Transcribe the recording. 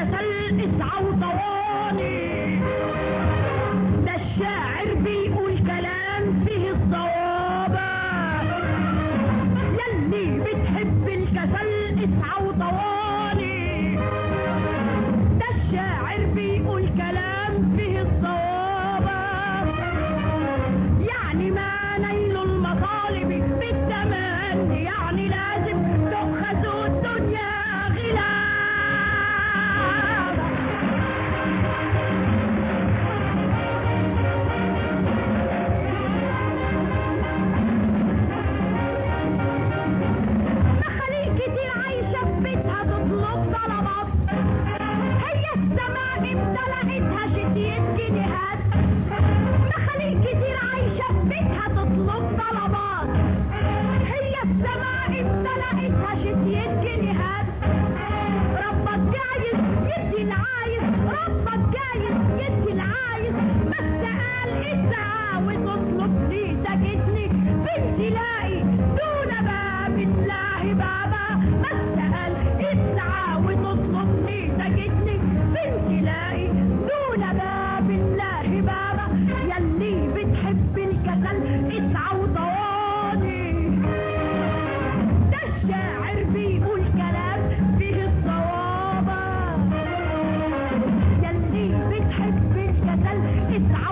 الكسل اسعى وطواني ده الشاعر بيقول كلام فيه الصوابة يلي بتحب الكسل اسعى وطواني ده الشاعر بيقول كلام فيه الصوابة يعني ما نيل المطالب بالتمني يعني لازم تؤخذ الدنيا غلابة مخاليق كتير عايشة في بيتها تطلب طلبات هي السماء ابتلقتها شتيت جنيهات مخاليق كتير عايشة في بيتها تطلب طلبات هي السماء ابتلقتها شتيت جنيهات ربك جايز يدي العايز ربك جايز يدي العايز بس قال اسعى وتطلب لي سكتني بنتي لاقي دون باب الله بابا بس قال اسعى وتطلب لي سكتني بنتي لاقي دون باب الله بابا يلي بتحب الكسل اسعى وطواني ده الشاعر بيقول كلام فيه الصوابة يلي بتحب الكسل اسعى